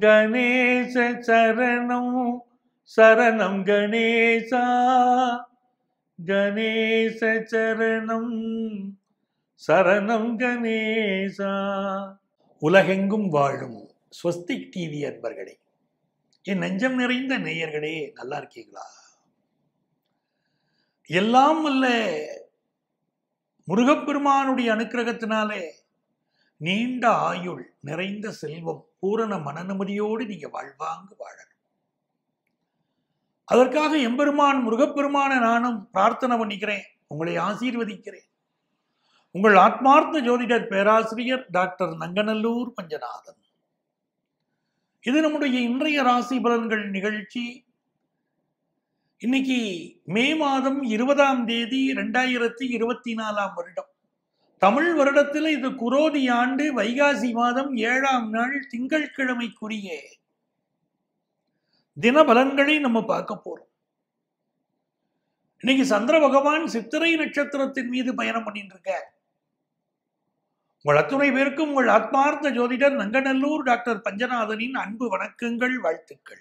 கணேச சரணம் சரணம் கணேசா கணேச சரணம் சரணம் கணேசா உலகெங்கும் வாழும் ஸ்வஸ்திக் டிவி அன்பர்களே என் நெஞ்சம் நிறைந்த நேயர்களே நல்லா இருக்கீங்களா எல்லாம் வல்ல முருகப்பெருமானுடைய அனுக்கிரகத்தினாலே நீண்ட ஆயுள் நிறைந்த செல்வம் பூரண மனநிம்மதியோடு நீங்க வாழ்வாங்கு வாழணும் அதற்காக எம்பெருமான் முருகப்பெருமான நானும் பிரார்த்தனை பண்ணிக்கிறேன் உங்களை ஆசீர்வதிக்கிறேன் உங்கள் ஆத்மார்த்த ஜோதிடர் பேராசிரியர் டாக்டர் நங்கநல்லூர் பஞ்சநாதன் இது நம்முடைய இன்றைய ராசி பலன்கள் நிகழ்ச்சி இன்னைக்கு மே மாதம் இருபதாம் தேதி ரெண்டாயிரத்தி இருபத்தி நாலாம் வருடம் தமிழ் வருடத்தில் இது குரோதி ஆண்டு வைகாசி மாதம் ஏழாம் நாள் திங்கட்கிழமைக்குரிய தின பலன்களை நம்ம பார்க்க போறோம் இன்னைக்கு சந்திர பகவான் சித்திரை நட்சத்திரத்தின் மீது பயணம் பண்ணிட்டு இருக்கார் உங்கள் அத்துணை பேருக்கும் உங்கள் ஆத்மார்த்த ஜோதிடர் நங்கநல்லூர் டாக்டர் பஞ்சநாதனின் அன்பு வணக்கங்கள் வாழ்த்துக்கள்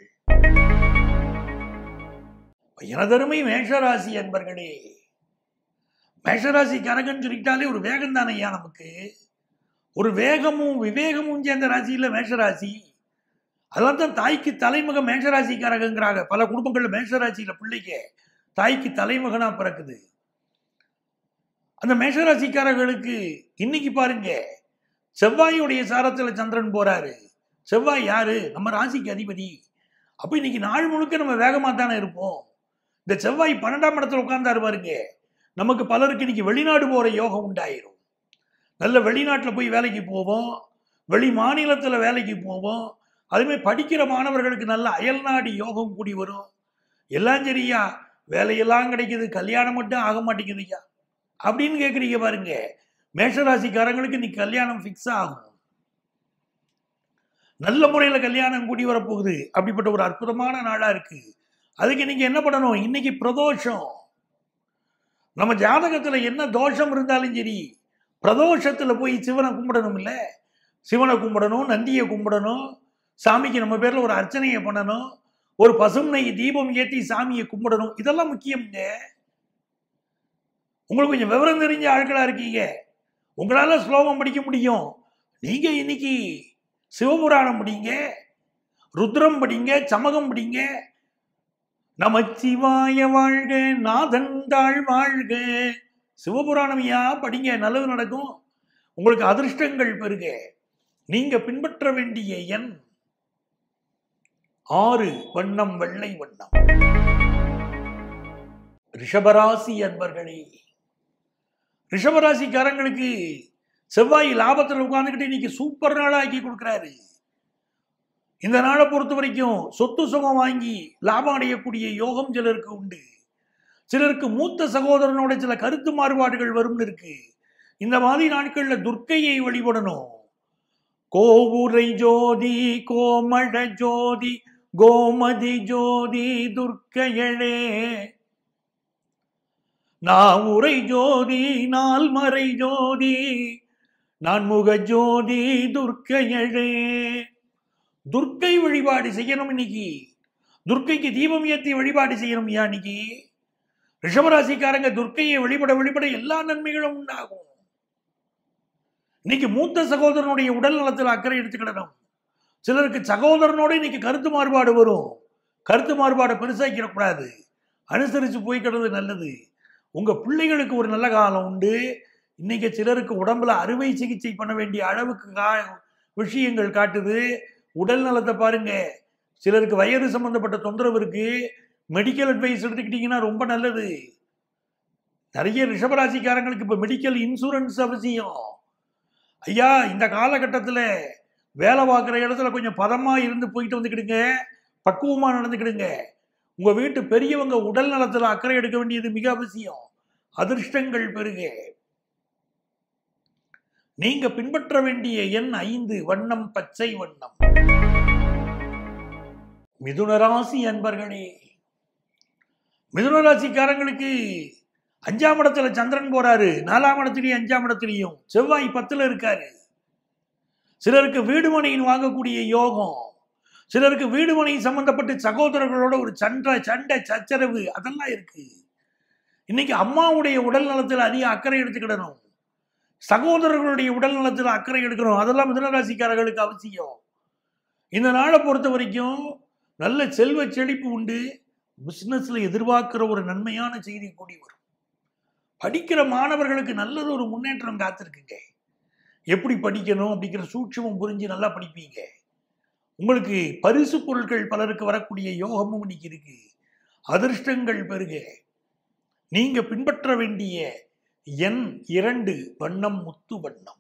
எனதருமை மேஷராசி அன்பர்களே மேஷராசி கரகன் சொல்லிட்டாலே ஒரு வேகம் தானே ஐயா நமக்கு ஒரு வேகமும் விவேகமும் சேர்ந்த ராசியில் மேஷராசி அதெல்லாம் தான் தாய்க்கு தலைமக மேஷராசி கரகங்கிறாங்க பல குடும்பங்கள்ல மேஷராசியில பிள்ளைக்கு தாய்க்கு தலைமகனா பிறக்குது அந்த மேஷராசிக்காரர்களுக்கு இன்னைக்கு பாருங்க செவ்வாயுடைய சாரத்துல சந்திரன் போறாரு செவ்வாய் யாரு நம்ம ராசிக்கு அதிபதி அப்ப இன்னைக்கு நாள் முழுக்க நம்ம வேகமா தானே இருப்போம் இந்த செவ்வாய் பன்னெண்டாம் இடத்துல உட்கார்ந்தாரு பாருங்க நமக்கு பலருக்கு இன்னைக்கு வெளிநாடு போற யோகம் உண்டாயிரும் நல்ல வெளிநாட்டில் போய் வேலைக்கு போவோம் வெளி மாநிலத்தில் வேலைக்கு போவோம் அதுமாதிரி படிக்கிற மாணவர்களுக்கு நல்ல அயல்நாடு யோகம் கூடி வரும் எல்லாம் சரியா வேலையெல்லாம் கிடைக்குது கல்யாணம் மட்டும் ஆக மாட்டேங்குதுய்யா அப்படின்னு கேட்குறீங்க பாருங்க மேஷராசிக்காரங்களுக்கு இன்னைக்கு கல்யாணம் ஃபிக்ஸ் ஆகும் நல்ல முறையில் கல்யாணம் கூடி வரப்போகுது அப்படிப்பட்ட ஒரு அற்புதமான நாளா இருக்கு அதுக்கு நீங்க என்ன பண்ணணும் இன்னைக்கு பிரதோஷம் நம்ம ஜாதகத்துல என்ன தோஷம் இருந்தாலும் சரி பிரதோஷத்துல போய் சிவனை கும்பிடணும் இல்ல சிவனை கும்பிடணும் நந்தியை கும்பிடணும் சாமிக்கு நம்ம பேர்ல ஒரு அர்ச்சனையை பண்ணணும் ஒரு பசுமை தீபம் ஏற்றி சாமியை கும்பிடணும் இதெல்லாம் முக்கியம்ங்க உங்களுக்கு கொஞ்சம் விவரம் தெரிஞ்ச ஆட்களா இருக்கீங்க உங்களால ஸ்லோகம் படிக்க முடியும் நீங்க இன்னைக்கு சிவபுராணம் படிங்க ருத்ரம் படிங்க சமகம் படிங்க நமச்சிவாய வாழ்க நாதன் தாழ் வாழ்க சிவபுராணமையா படிங்க நல்லது நடக்கும் உங்களுக்கு அதிர்ஷ்டங்கள் பெருக நீங்க பின்பற்ற வேண்டிய எண் ஆறு வண்ணம் வெள்ளை வண்ணம் ரிஷபராசி அன்பர்களே ரிஷபராசிக்காரங்களுக்கு செவ்வாய் லாபத்தில் உட்கார்ந்துக்கிட்டு இன்னைக்கு சூப்பர் நாளா ஆக்கி கொடுக்குறாரு இந்த நாளை பொறுத்த வரைக்கும் சொத்து சுகம் வாங்கி லாபம் அடையக்கூடிய யோகம் சிலருக்கு உண்டு சிலருக்கு மூத்த சகோதரனோட சில கருத்து மாறுபாடுகள் வரும்னு இருக்கு இந்த மாதிரி நாட்கள்ல துர்க்கையை வழிபடணும் கோவுரை ஜோதி கோமழ ஜோதி கோமதி ஜோதி துர்க்கையழே நாவுரை ஜோதி நால்மறை ஜோதி நான்முக ஜோதி துர்க்கையழே துர்க்கை வழிபாடு செய்யணும் இன்னைக்கு துர்க்கைக்கு தீபம் ஏற்றி வழிபாடு செய்யணும் யா இன்னைக்கு ரிஷபராசிக்காரங்க துர்க்கையை வழிபட வழிபட எல்லா நன்மைகளும் உண்டாகும் இன்னைக்கு மூத்த சகோதரனுடைய உடல் நலத்தில் அக்கறை எடுத்துக்கிடணும் சிலருக்கு சகோதரனோட இன்னைக்கு கருத்து மாறுபாடு வரும் கருத்து மாறுபாடை பெருசாக்கிடக்கூடாது அனுசரித்து போய்க்கிறது நல்லது உங்க பிள்ளைகளுக்கு ஒரு நல்ல காலம் உண்டு இன்னைக்கு சிலருக்கு உடம்புல அறுவை சிகிச்சை பண்ண வேண்டிய அளவுக்கு கா விஷயங்கள் காட்டுது உடல் நலத்தை பாருங்க சிலருக்கு வயது சம்பந்தப்பட்ட தொந்தரவு இருக்கு மெடிக்கல் அட்வைஸ் எடுத்துக்கிட்டீங்கன்னா ரொம்ப நல்லது நிறைய ரிஷபராசிக்காரங்களுக்கு இப்போ மெடிக்கல் இன்சூரன்ஸ் அவசியம் ஐயா இந்த காலகட்டத்தில் வேலை பார்க்குற இடத்துல கொஞ்சம் பதமாக இருந்து போயிட்டு வந்துக்கிடுங்க பக்குவமாக நடந்துக்கிடுங்க உங்கள் வீட்டு பெரியவங்க உடல் நலத்தில் அக்கறை எடுக்க வேண்டியது மிக அவசியம் அதிர்ஷ்டங்கள் பெருக நீங்க பின்பற்ற வேண்டிய எண் ஐந்து வண்ணம் பச்சை வண்ணம் மிதுனராசி அன்பர்களே மிதுனராசிக்காரங்களுக்கு அஞ்சாம் இடத்துல சந்திரன் போறாரு நாலாம் இடத்துலயும் அஞ்சாம் இடத்துலயும் செவ்வாய் பத்துல இருக்காரு சிலருக்கு வீடு மனையின் வாங்கக்கூடிய யோகம் சிலருக்கு வீடு மனை சம்பந்தப்பட்டு சகோதரர்களோட ஒரு சண்டை சண்டை சச்சரவு அதெல்லாம் இருக்கு இன்னைக்கு அம்மாவுடைய உடல் நலத்தில் அதிக அக்கறை எடுத்துக்கிடணும் சகோதரர்களுடைய உடல் நலத்தில் அக்கறை எடுக்கணும் அதெல்லாம் மிதனராசிக்காரர்களுக்கு அவசியம் இந்த நாளை பொறுத்த வரைக்கும் நல்ல செல்வ செழிப்பு உண்டு பிசினஸ்ல எதிர்பார்க்கிற ஒரு நன்மையான செய்தி கூடி வரும் படிக்கிற மாணவர்களுக்கு நல்லது ஒரு முன்னேற்றம் காத்திருக்குங்க எப்படி படிக்கணும் அப்படிங்கிற சூட்சமும் புரிஞ்சு நல்லா படிப்பீங்க உங்களுக்கு பரிசு பொருட்கள் பலருக்கு வரக்கூடிய யோகமும் இன்னைக்கு இருக்கு அதிர்ஷ்டங்கள் பெருக நீங்க பின்பற்ற வேண்டிய எண் இரண்டு வண்ணம் முத்து வண்ணம்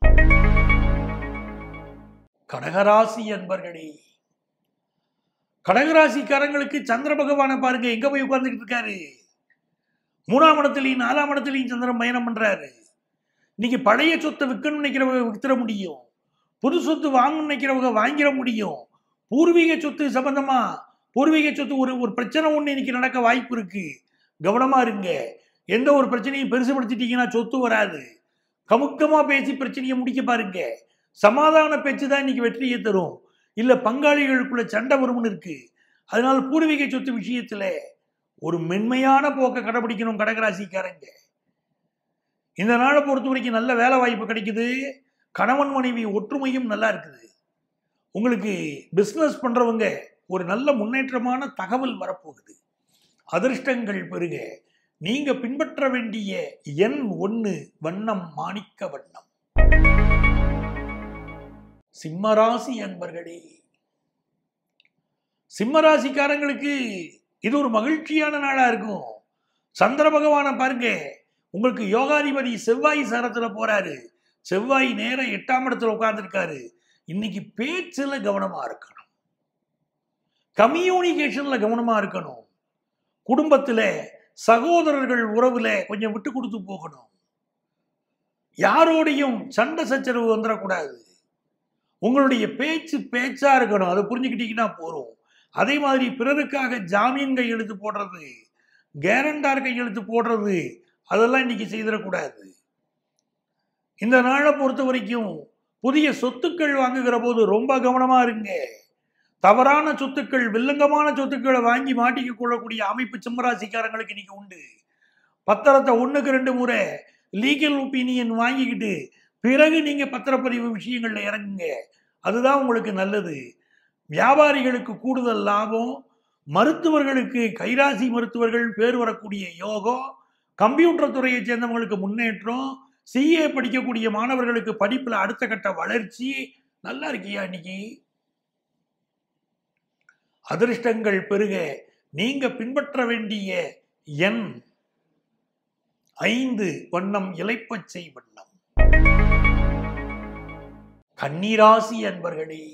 கடகராசி அன்பர்களே கடகராசிக்காரங்களுக்கு சந்திர பகவானை பாருங்க எங்க போய் உட்கார்ந்துட்டு இருக்காரு மூணாம் இடத்துலையும் நாலாம் இடத்துலையும் சந்திரன் பயணம் பண்றாரு இன்னைக்கு பழைய சொத்தை விற்கணும்னு நினைக்கிறவங்க வித்துற முடியும் புது சொத்து வாங்கணும்னு நினைக்கிறவங்க வாங்கிட முடியும் பூர்வீக சொத்து சம்பந்தமா பூர்வீக சொத்து ஒரு ஒரு பிரச்சனை ஒன்று இன்னைக்கு நடக்க வாய்ப்பு இருக்கு கவனமா இருங்க எந்த ஒரு பிரச்சனையும் பெருசுபடுத்திட்டீங்கன்னா சொத்து வராது கமுக்கமா பேசி பிரச்சனையை முடிக்க பாருங்க சமாதான பேச்சு தான் இன்னைக்கு வெற்றியை தரும் இல்ல பங்காளிகளுக்குள்ள சண்டை வரும்னு இருக்கு அதனால பூர்வீக சொத்து விஷயத்துல ஒரு மென்மையான போக்கை கடைபிடிக்கணும் கடகராசிக்காரங்க இந்த நாளை பொறுத்த வரைக்கும் நல்ல வேலை வாய்ப்பு கிடைக்குது கணவன் மனைவி ஒற்றுமையும் நல்லா இருக்குது உங்களுக்கு பிஸ்னஸ் பண்றவங்க ஒரு நல்ல முன்னேற்றமான தகவல் வரப்போகுது அதிர்ஷ்டங்கள் பெருக நீங்க பின்பற்ற வேண்டிய எண் ஒன்று வண்ணம் மாணிக்க வண்ணம் சிம்மராசி அன்பர்களே சிம்மராசிக்காரங்களுக்கு இது ஒரு மகிழ்ச்சியான நாளா இருக்கும் சந்திர பகவானை பாருங்க உங்களுக்கு யோகாதிபதி செவ்வாய் சாரத்துல போறாரு செவ்வாய் நேரம் எட்டாம் இடத்துல உட்கார்ந்துருக்காரு இன்னைக்கு பேச்சுல கவனமா இருக்கணும் கம்யூனிகேஷன்ல கவனமா இருக்கணும் குடும்பத்துல சகோதரர்கள் உறவுல கொஞ்சம் விட்டு கொடுத்து போகணும் யாரோடையும் சண்டை சச்சரவு வந்துடக்கூடாது உங்களுடைய பேச்சு பேச்சா இருக்கணும் அதை புரிஞ்சுக்கிட்டீங்கன்னா போறோம் அதே மாதிரி பிறருக்காக ஜாமீன் கையெழுத்து போடுறது கேரண்டார் கையெழுத்து போடுறது அதெல்லாம் இன்னைக்கு செய்திடக்கூடாது இந்த நாளை பொறுத்த வரைக்கும் புதிய சொத்துக்கள் வாங்குகிற போது ரொம்ப கவனமா இருங்க தவறான சொத்துக்கள் வில்லங்கமான சொத்துக்களை வாங்கி மாட்டிக்க கொள்ளக்கூடிய அமைப்பு சிம்மராசிக்காரங்களுக்கு இன்னைக்கு உண்டு பத்திரத்தை ஒண்ணுக்கு ரெண்டு முறை லீகல் ஒப்பீனியன் வாங்கிக்கிட்டு பிறகு நீங்க பத்திரப்பதிவு விஷயங்கள்ல இறங்குங்க அதுதான் உங்களுக்கு நல்லது வியாபாரிகளுக்கு கூடுதல் லாபம் மருத்துவர்களுக்கு கைராசி மருத்துவர்கள் பேர் வரக்கூடிய யோகம் கம்ப்யூட்டர் துறையை சேர்ந்தவங்களுக்கு முன்னேற்றம் சிஏ படிக்கக்கூடிய மாணவர்களுக்கு படிப்புல அடுத்த கட்ட வளர்ச்சி நல்லா இருக்கியா இன்னைக்கு அதிர்ஷ்டங்கள் பெருக நீங்க பின்பற்ற வேண்டிய எண் ஐந்து வண்ணம் இலைப்பச்சை வண்ணம் கன்னிராசி அன்பர்களே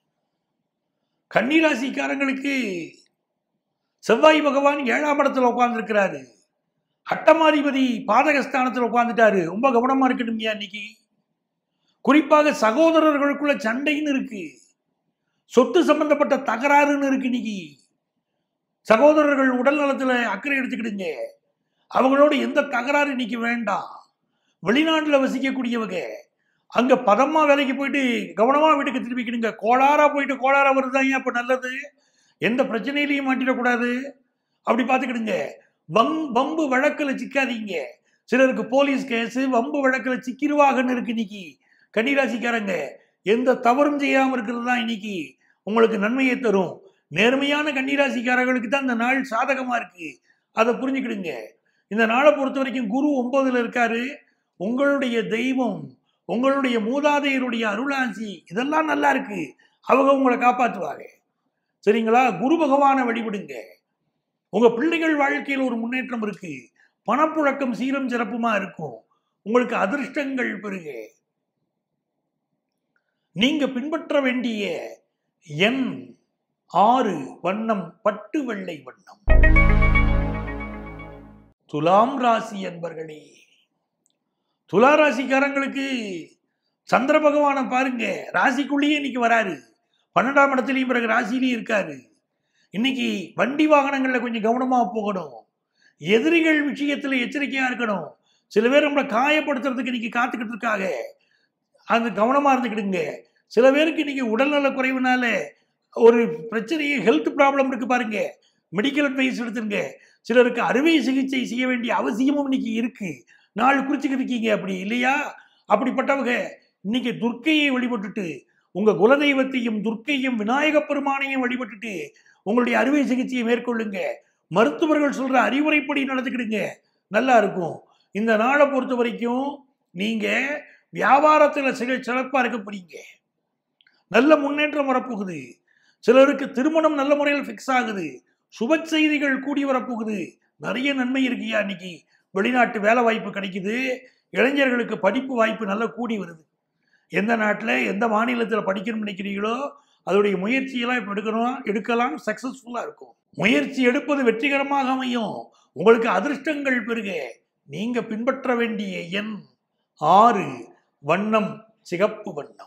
கன்னிராசிக்காரங்களுக்கு செவ்வாய் பகவான் ஏழாம் இடத்துல உட்கார்ந்துருக்கிறாரு அட்டமாதிபதி பாதகஸ்தானத்தில் உட்கார்ந்துட்டாரு ரொம்ப கவனமா இருக்கணும்யா இன்னைக்கு குறிப்பாக சகோதரர்களுக்குள்ள சண்டைன்னு இருக்கு சொத்து சம்பந்தப்பட்ட தகராறுன்னு இருக்கு இன்னைக்கு சகோதரர்கள் உடல் நலத்துல அக்கறை எடுத்துக்கிடுங்க அவங்களோட எந்த தகராறு இன்னைக்கு வேண்டாம் வெளிநாட்டுல வசிக்கக்கூடியவங்க அங்க பதமா வேலைக்கு போயிட்டு கவனமா வீட்டுக்கு திரும்பிக்கிடுங்க கோளாரா போயிட்டு கோளாரா வருதுதான் ஏன் அப்ப நல்லது எந்த பிரச்சனையிலையும் மாட்டிடக்கூடாது அப்படி பார்த்துக்கிடுங்க வம் வம்பு வழக்கில் சிக்காதீங்க சிலருக்கு போலீஸ் கேஸ் வம்பு வழக்கில் சிக்கிருவாகன்னு இருக்கு இன்னைக்கு கன்னிராசிக்காரங்க எந்த தவறும் செய்யாம இருக்கிறது தான் இன்னைக்கு உங்களுக்கு நன்மையை தரும் நேர்மையான கன்னிராசிக்காரர்களுக்கு தான் இந்த நாள் சாதகமா இருக்கு அதை புரிஞ்சுக்கிடுங்க இந்த நாளை பொறுத்த வரைக்கும் குரு ஒன்பதுல இருக்காரு உங்களுடைய தெய்வம் உங்களுடைய மூதாதையருடைய அருளாசி இதெல்லாம் நல்லா இருக்கு அவங்க உங்களை காப்பாற்றுவாங்க சரிங்களா குரு பகவானை வழிபடுங்க உங்க பிள்ளைகள் வாழ்க்கையில் ஒரு முன்னேற்றம் இருக்கு பணப்புழக்கம் சீரம் சிறப்புமா இருக்கும் உங்களுக்கு அதிர்ஷ்டங்கள் பெருக நீங்க பின்பற்ற வேண்டிய எண் ஆறு வண்ணம் பட்டு வெள்ளை வண்ணம் துலாம் ராசி என்பர்களே துலா ராசிக்காரங்களுக்கு சந்திர பகவானை பாருங்க ராசிக்குள்ளேயே இன்னைக்கு வராரு பன்னெண்டாம் இடத்துலயும் பிறகு ராசியிலையும் இருக்காரு இன்னைக்கு வண்டி வாகனங்கள்ல கொஞ்சம் கவனமா போகணும் எதிரிகள் விஷயத்துல எச்சரிக்கையா இருக்கணும் சில பேர் நம்மளை காயப்படுத்துறதுக்கு இன்னைக்கு காத்துக்கிட்டு இருக்காங்க அது கவனமா இருந்துக்கிடுங்க சில பேருக்கு இன்னைக்கு உடல்நல குறைவுனால ஒரு பிரச்சனையை ஹெல்த் ப்ராப்ளம் இருக்கு பாருங்க மெடிக்கல் அட்வைஸ் எடுத்துருங்க சிலருக்கு அறுவை சிகிச்சை செய்ய வேண்டிய அவசியமும் இன்னைக்கு இருக்கு நாள் குறிச்சுக்கிட்டு இருக்கீங்க அப்படி இல்லையா அப்படிப்பட்டவங்க இன்னைக்கு துர்க்கையை வழிபட்டுட்டு உங்க குலதெய்வத்தையும் துர்க்கையும் விநாயக பெருமானையும் வழிபட்டுட்டு உங்களுடைய அறுவை சிகிச்சையை மேற்கொள்ளுங்க மருத்துவர்கள் சொல்ற அறிவுரைப்படி நடந்துக்கிடுங்க நல்லா இருக்கும் இந்த நாளை பொறுத்த வரைக்கும் நீங்க வியாபாரத்துல சில சிறப்பா இருக்க போறீங்க நல்ல முன்னேற்றம் வரப்போகுது சிலருக்கு திருமணம் நல்ல முறையில் ஃபிக்ஸ் ஆகுது சுப செய்திகள் கூடி வரப்போகுது நிறைய நன்மை இருக்குயா இன்னைக்கு வெளிநாட்டு வேலை வாய்ப்பு கிடைக்குது இளைஞர்களுக்கு படிப்பு வாய்ப்பு நல்லா கூடி வருது எந்த நாட்டில் எந்த மாநிலத்தில் படிக்கணும்னு நினைக்கிறீங்களோ அதோடைய முயற்சியெல்லாம் இப்போ எடுக்கணும் எடுக்கலாம் சக்ஸஸ்ஃபுல்லாக இருக்கும் முயற்சி எடுப்பது வெற்றிகரமாக அமையும் உங்களுக்கு அதிர்ஷ்டங்கள் பெருக நீங்க பின்பற்ற வேண்டிய எண் ஆறு வண்ணம் சிகப்பு வண்ணம்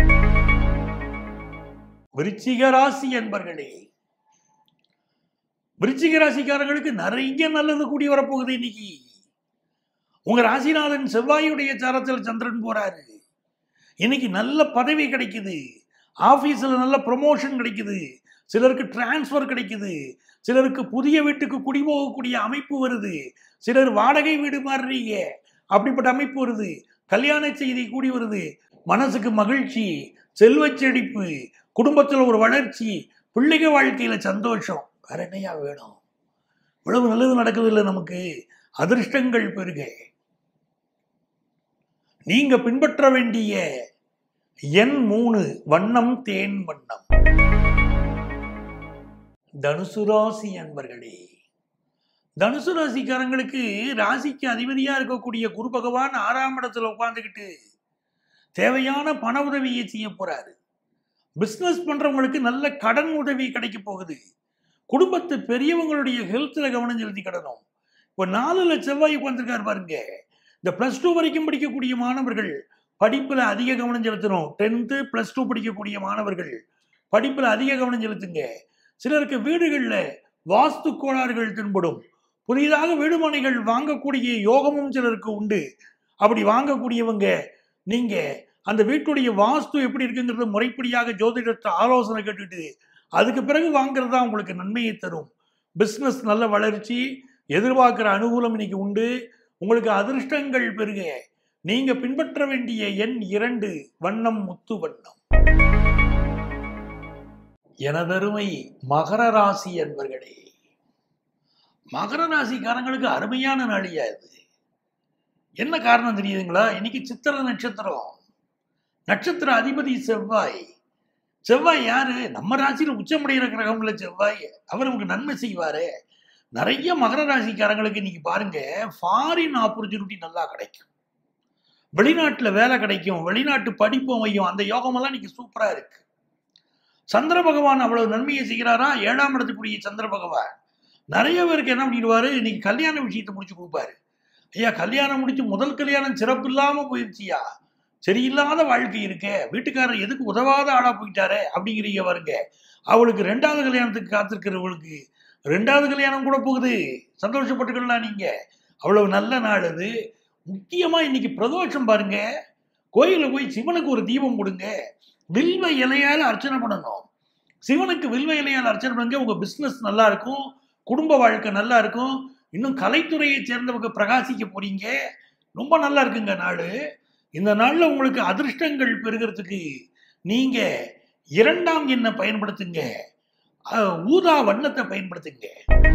விருச்சிக ராசி என்பர்களே விருச்சிக ராசிக்காரர்களுக்கு நிறைய நல்லது கூடி வரப்போகுது இன்னைக்கு உங்க ராசிநாதன் செவ்வாயுடைய சாரத்தில் சந்திரன் போறாரு இன்னைக்கு நல்ல பதவி கிடைக்குது ஆபீஸ்ல நல்ல ப்ரமோஷன் கிடைக்குது சிலருக்கு டிரான்ஸ்ஃபர் கிடைக்குது சிலருக்கு புதிய வீட்டுக்கு குடிபோகக்கூடிய அமைப்பு வருது சிலர் வாடகை வீடு மாறுறீங்க அப்படிப்பட்ட அமைப்பு வருது கல்யாண செய்தி கூடி வருது மனசுக்கு மகிழ்ச்சி செல்வ செழிப்பு குடும்பத்தில் ஒரு வளர்ச்சி பிள்ளைக வாழ்க்கையில சந்தோஷம் வேற என்னையா வேணும் இவ்வளவு நல்லது நடக்குது இல்லை நமக்கு அதிர்ஷ்டங்கள் பெருக நீங்க பின்பற்ற வேண்டிய எண் மூணு வண்ணம் தேன் வண்ணம் தனுசு ராசி அன்பர்களே தனுசு ராசிக்காரங்களுக்கு ராசிக்கு அதிபதியா இருக்கக்கூடிய குரு பகவான் ஆறாம் இடத்துல உட்காந்துக்கிட்டு தேவையான பண உதவியை செய்ய போறாரு பிஸ்னஸ் பண்றவங்களுக்கு நல்ல கடன் உதவி கிடைக்க போகுது குடும்பத்து பெரியவங்களுடைய ஹெல்த்ல கவனம் செலுத்தி கிடணும் இப்போ நாலுல செவ்வாய் உட்காந்துருக்காரு பாருங்க இந்த பிளஸ் டூ வரைக்கும் படிக்கக்கூடிய மாணவர்கள் படிப்புல அதிக கவனம் செலுத்தணும் டென்த்து பிளஸ் டூ படிக்கக்கூடிய மாணவர்கள் படிப்புல அதிக கவனம் செலுத்துங்க சிலருக்கு வீடுகளில் வாஸ்து கோளாறுகள் தென்படும் புதிதாக வீடுமனைகள் வாங்கக்கூடிய யோகமும் சிலருக்கு உண்டு அப்படி வாங்கக்கூடியவங்க நீங்க அந்த வீட்டுடைய வாஸ்து எப்படி இருக்குங்கிறது முறைப்படியாக ஜோதிடத்தை ஆலோசனை கேட்டுட்டு அதுக்கு பிறகு வாங்குறது தான் உங்களுக்கு நன்மையை தரும் பிஸ்னஸ் நல்ல வளர்ச்சி எதிர்பார்க்குற அனுகூலம் இன்னைக்கு உண்டு உங்களுக்கு அதிர்ஷ்டங்கள் பெருக நீங்க பின்பற்ற வேண்டிய எண் இரண்டு வண்ணம் முத்து வண்ணம் எனதருமை மகர ராசி என்பர்களே மகர ராசிக்காரங்களுக்கு அருமையான நாளியா இது என்ன காரணம் தெரியுதுங்களா இன்னைக்கு சித்திர நட்சத்திரம் நட்சத்திர அதிபதி செவ்வாய் செவ்வாய் யாரு நம்ம ராசியில உச்சமடைகிற கிரகம்ல செவ்வாய் அவர் நமக்கு நன்மை செய்வாரு நிறைய மகர ராசிக்காரங்களுக்கு இன்னைக்கு பாருங்க ஃபாரின் ஆப்பர்ச்சுனிட்டி நல்லா கிடைக்கும் வெளிநாட்டுல வேலை கிடைக்கும் வெளிநாட்டு படிப்பு அமையும் அந்த யோகமெல்லாம் இன்னைக்கு சூப்பரா இருக்கு சந்திர பகவான் அவ்வளவு நன்மையை செய்கிறாரா ஏழாம் இடத்துக்குரிய சந்திர பகவான் நிறைய பேருக்கு என்ன பண்ணிடுவாரு இன்னைக்கு கல்யாண விஷயத்தை முடிச்சு கொடுப்பாரு ஐயா கல்யாணம் முடிச்சு முதல் கல்யாணம் சிறப்பு இல்லாம போயிருச்சியா சரியில்லாத வாழ்க்கை இருக்கே வீட்டுக்காரர் எதுக்கு உதவாத ஆளா போயிட்டாரே அப்படிங்கிறீங்க பாருங்க அவளுக்கு ரெண்டாவது கல்யாணத்துக்கு காத்திருக்கிறவளுக்கு ரெண்டாவது கல்யாணம் கூட போகுது சந்தோஷப்பட்டுக்கலாம் நீங்க அவ்வளவு நல்ல நாள் அது முக்கியமா இன்னைக்கு பிரதோஷம் பாருங்க கோயில போய் சிவனுக்கு ஒரு தீபம் கொடுங்க வில்வ இலையால அர்ச்சனை பண்ணணும் சிவனுக்கு வில்வ இலையால் அர்ச்சனை பண்ணுங்க உங்க பிசினஸ் நல்லா இருக்கும் குடும்ப வாழ்க்கை நல்லா இருக்கும் இன்னும் கலைத்துறையை சேர்ந்தவங்க பிரகாசிக்க போறீங்க ரொம்ப நல்லா இருக்குங்க நாடு இந்த நாள்ல உங்களுக்கு அதிர்ஷ்டங்கள் பெறுகிறதுக்கு நீங்க இரண்டாம் எண்ணை பயன்படுத்துங்க அஹ், ஊதா வண்ணத்தை பயன்படுத்துங்க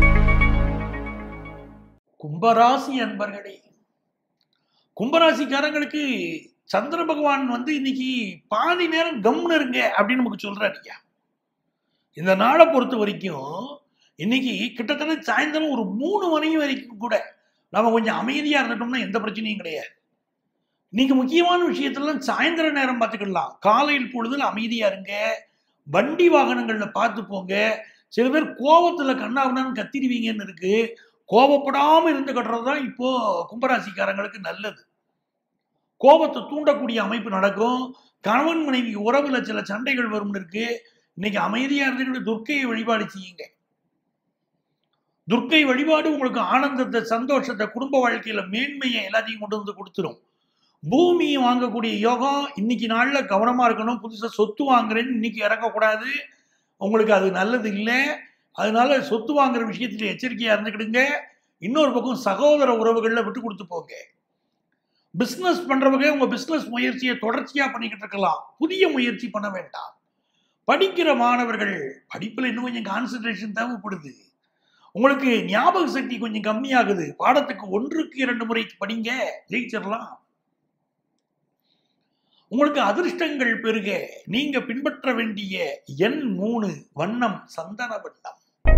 கும்பராசி அன்பர்களே கும்பராசிக்காரங்களுக்கு சந்திர பகவான் வந்து இன்னைக்கு பாதி நேரம் கம்னு இருங்க அப்படின்னு நமக்கு சொல்றாரு ஐயா இந்த நாளை பொறுத்த வரைக்கும் இன்னைக்கு கிட்டத்தட்ட சாயந்தரம் ஒரு மூணு மணி வரைக்கும் கூட நம்ம கொஞ்சம் அமைதியா இருந்துட்டோம்னா எந்த பிரச்சனையும் கிடையாது நீங்க முக்கியமான விஷயத்தெல்லாம் சாயந்தர நேரம் பார்த்துக்கலாம் காலையில் பொழுதுல அமைதியா இருங்க வண்டி வாகனங்கள்ல பார்த்து போங்க சில பேர் கோபத்துல கண்ணாவுன்னு கத்திடுவீங்கன்னு இருக்கு கோபப்படாம இருந்து கட்டுறது தான் இப்போ கும்பராசிக்காரங்களுக்கு நல்லது கோபத்தை தூண்டக்கூடிய அமைப்பு நடக்கும் கணவன் மனைவி உறவுல சில சண்டைகள் வரும்னு இருக்கு இன்னைக்கு அமைதியா இருந்துக்கிட்டு துர்க்கையை வழிபாடு செய்யுங்க துர்க்கை வழிபாடு உங்களுக்கு ஆனந்தத்தை சந்தோஷத்தை குடும்ப வாழ்க்கையில மேன்மையை எல்லாத்தையும் கொண்டு வந்து கொடுத்துரும் பூமியை வாங்கக்கூடிய யோகம் இன்னைக்கு நாள்ல கவனமா இருக்கணும் புதுசா சொத்து வாங்குறேன்னு இன்னைக்கு இறங்கக்கூடாது உங்களுக்கு அது நல்லது இல்லை அதனால சொத்து வாங்குற விஷயத்துல எச்சரிக்கையா இருந்துக்கிடுங்க இன்னொரு பக்கம் சகோதர உறவுகளில் விட்டு கொடுத்து போங்க பிஸ்னஸ் பண்றவங்க உங்க பிஸ்னஸ் முயற்சியை தொடர்ச்சியா பண்ணிக்கிட்டு இருக்கலாம் புதிய முயற்சி பண்ண வேண்டாம் படிக்கிற மாணவர்கள் படிப்புல இன்னும் கொஞ்சம் கான்சென்ட்ரேஷன் தேவைப்படுது உங்களுக்கு ஞாபக சக்தி கொஞ்சம் கம்மியாகுது பாடத்துக்கு ஒன்றுக்கு இரண்டு முறை படிங்க ஜெயிச்சிடலாம் உங்களுக்கு அதிர்ஷ்டங்கள் பெருக நீங்க பின்பற்ற வேண்டிய எண் மூணு வண்ணம் சந்தன வண்ணம்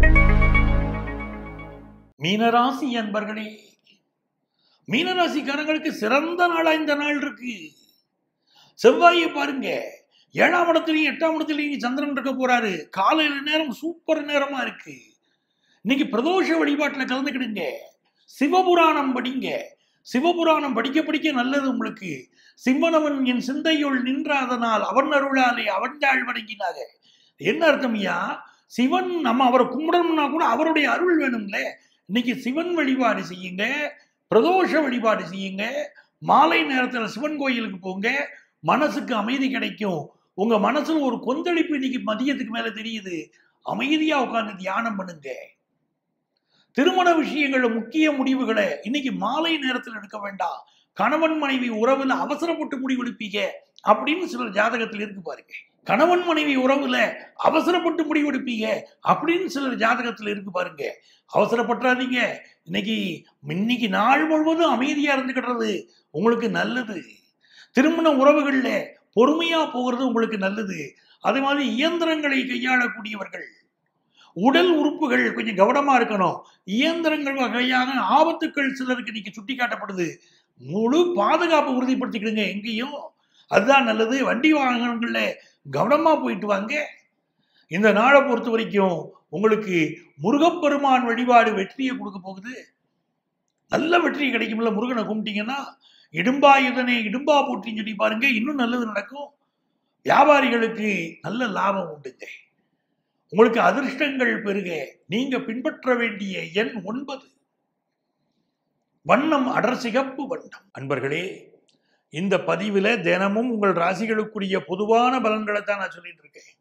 மீனராசி அன்பர்களே மீனராசிக்காரங்களுக்கு சிறந்த நாளா இந்த நாள் இருக்கு செவ்வாயை பாருங்க ஏழாம் இடத்துலயும் எட்டாம் இடத்துலயும் சந்திரன் இருக்க போறாரு காலையில நேரம் சூப்பர் நேரமா இருக்கு இன்னைக்கு பிரதோஷ வழிபாட்டுல கலந்துக்கிடுங்க சிவபுராணம் படிங்க சிவபுராணம் படிக்க படிக்க நல்லது உங்களுக்கு சிம்மனவன் என் சிந்தையுள் நின்ற அதனால் அவன் அருளாலே அவன்தாள் வணங்கினாக என்ன அர்த்தம் ஐயா சிவன் நம்ம அவரை கும்பிடணும்னா கூட அவருடைய அருள் வேணும்ல இன்னைக்கு சிவன் வழிபாடு செய்யுங்க பிரதோஷ வழிபாடு செய்யுங்க மாலை நேரத்தில் சிவன் கோயிலுக்கு போங்க மனசுக்கு அமைதி கிடைக்கும் உங்க மனசுல ஒரு கொந்தளிப்பு இன்னைக்கு மதியத்துக்கு மேல தெரியுது அமைதியா உட்கார்ந்து தியானம் பண்ணுங்க திருமண விஷயங்கள்ல முக்கிய முடிவுகளை இன்னைக்கு மாலை நேரத்தில் எடுக்க வேண்டாம் கணவன் மனைவி உறவுல அவசரப்பட்டு முடிவெடுப்பீங்க அப்படின்னு சிலர் ஜாதகத்தில் இருக்கு பாருங்க கணவன் மனைவி உறவுல அவசரப்பட்டு முடிவெடுப்பீங்க அப்படின்னு சிலர் ஜாதகத்தில் இருக்கு பாருங்க அவசரப்பட்டுறாதீங்க இன்னைக்கு இன்னைக்கு நாள் முழுவதும் அமைதியா இருந்துக்கிடுறது உங்களுக்கு நல்லது திருமண உறவுகள்ல பொறுமையா போகிறது உங்களுக்கு நல்லது அதே மாதிரி இயந்திரங்களை கையாளக்கூடியவர்கள் உடல் உறுப்புகள் கொஞ்சம் கவனமா இருக்கணும் இயந்திரங்கள் வகையான ஆபத்துக்கள் சிலருக்கு இன்னைக்கு சுட்டி காட்டப்படுது முழு பாதுகாப்பை உறுதிப்படுத்திக்கிடுங்க எங்கேயும் அதுதான் நல்லது வண்டி வாகனங்கள்ல கவனமா போயிட்டு வாங்க இந்த நாளை பொறுத்த வரைக்கும் உங்களுக்கு முருகப்பெருமான் வழிபாடு வெற்றியை கொடுக்க போகுது நல்ல வெற்றி கிடைக்கும்ல முருகனை கும்பிட்டீங்கன்னா இடும்பா இதனை இடும்பா போற்றின்னு சொல்லி பாருங்க இன்னும் நல்லது நடக்கும் வியாபாரிகளுக்கு நல்ல லாபம் உண்டுங்க உங்களுக்கு அதிர்ஷ்டங்கள் பெருக நீங்க பின்பற்ற வேண்டிய எண் ஒன்பது வண்ணம் அடர் சிகப்பு வண்ணம் அன்பர்களே இந்த பதிவுல தினமும் உங்கள் ராசிகளுக்குரிய பொதுவான பலன்களை தான் நான் சொல்லிட்டு இருக்கேன்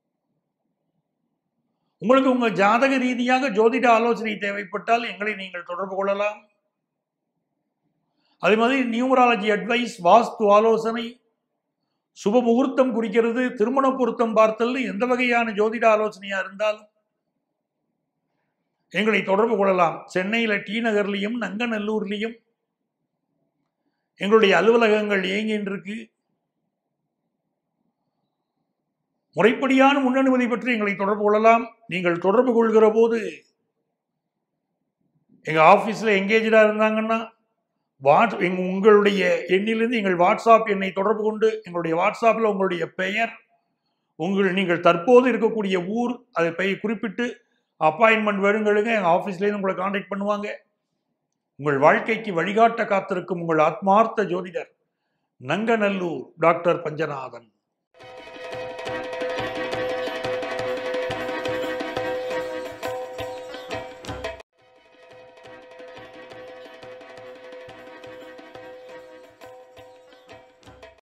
உங்களுக்கு உங்க ஜாதக ரீதியாக ஜோதிட ஆலோசனை தேவைப்பட்டால் எங்களை நீங்கள் தொடர்பு கொள்ளலாம் அதே மாதிரி நியூமராலஜி அட்வைஸ் வாஸ்து ஆலோசனை சுப முகூர்த்தம் குறிக்கிறது திருமண பொருத்தம் பார்த்தல் எந்த வகையான ஜோதிட ஆலோசனையா இருந்தாலும் எங்களை தொடர்பு கொள்ளலாம் சென்னையில டி நகர்லையும் நங்கநல்லூர்லையும் எங்களுடைய அலுவலகங்கள் இயங்கின்னு இருக்கு முறைப்படியான முன்னனுமதி பற்றி எங்களை தொடர்பு கொள்ளலாம் நீங்கள் தொடர்பு கொள்கிற போது எங்க ஆபீஸ்ல எங்கேஜா இருந்தாங்கன்னா வாட்ஸ் எங்க உங்களுடைய எண்ணிலிருந்து எங்கள் வாட்ஸ்அப் எண்ணை தொடர்பு கொண்டு எங்களுடைய வாட்ஸ்அப்பில் உங்களுடைய பெயர் உங்கள் நீங்கள் தற்போது இருக்கக்கூடிய ஊர் அதை பெயர் குறிப்பிட்டு அப்பாயின்மெண்ட் வேணுங்களுக்கு எங்கள் ஆஃபீஸ்லேருந்து உங்களை காண்டாக்ட் பண்ணுவாங்க உங்கள் வாழ்க்கைக்கு வழிகாட்ட காத்திருக்கும் உங்கள் ஆத்மார்த்த ஜோதிடர் நங்கநல்லூர் டாக்டர் பஞ்சநாதன்